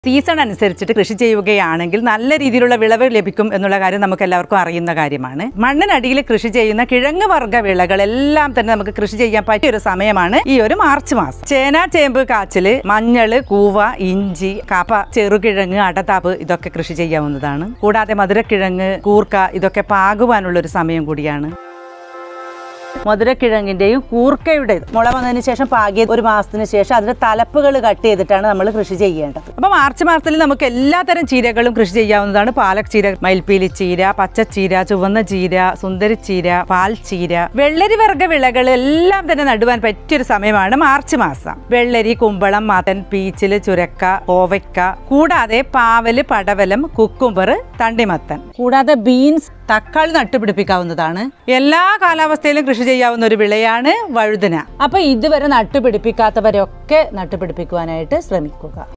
season അനുസരിച്ചിട്ട് കൃഷി ചെയ്യുകയാണെങ്കിൽ നല്ല രീതിയിലുള്ള വിളവ് ലഭിക്കും എന്നുള്ള കാര്യം നമുക്ക് എല്ലാവർക്കും അറിയുന്ന കാര്യമാണ് മണ്ണിനടിയിൽ കൃഷി ചെയ്യുന്ന കിഴങ്ങ് വർഗ്ഗ വിളകൾ എല്ലാം തന്നെ നമുക്ക് കൃഷി ചെയ്യാൻ പറ്റിയ ഒരു സമയമാണ് ഈ ഒരു മാർച്ച് മാസം ചേന ചേമ്പ് കാച്ചില് മഞ്ഞള് കൂവ ഇഞ്ചി കപ്പ ചെറുകിഴങ്ങ് അടതാപ്പ് ഇതൊക്കെ കൃഷി ചെയ്യാവുന്നതാണ് കൂടാതെ മധുരക്കിഴങ്ങ് കൂർക്ക ഇതൊക്കെ പാകുവാനുള്ള ഒരു സമയം കൂടിയാണ് മധുരക്കിഴങ്ങിന്റെയും കൂർക്കയുടെ മുള വന്നതിന് ശേഷം പാകിയ ഒരു മാസത്തിന് ശേഷം അതിന്റെ തലപ്പുകൾ കട്ട് ചെയ്തിട്ടാണ് നമ്മൾ കൃഷി ചെയ്യേണ്ടത് അപ്പൊ മാർച്ച് മാസത്തിൽ നമുക്ക് എല്ലാത്തരം ചീരകളും കൃഷി ചെയ്യാവുന്നതാണ് പാലക് ചീര മയിൽപ്പീലി ചീര പച്ചച്ചീര ചുവന്ന ചീര സുന്ദരി ചീര പാൽ ചീര വെള്ളരി വർഗ്ഗ വിളകൾ എല്ലാം തന്നെ നടുവാൻ പറ്റിയൊരു സമയമാണ് മാർച്ച് മാസം വെള്ളരി കുമ്പളം മത്തൻ പീച്ചില് ചുരക്ക കോവയ്ക്ക കൂടാതെ പാവല് പടവലം കുക്കുംബർ തണ്ടിമത്തൻ കൂടാതെ ബീൻസ് തക്കാളി നട്ടുപിടിപ്പിക്കാവുന്നതാണ് എല്ലാ കാലാവസ്ഥയിലും കൃഷി ചെയ്യാവുന്ന ഒരു വിളയാണ് വഴുതന അപ്പൊ ഇതുവരെ നട്ടുപിടിപ്പിക്കാത്തവരൊക്കെ നട്ടുപിടിപ്പിക്കുവാനായിട്ട് ശ്രമിക്കുക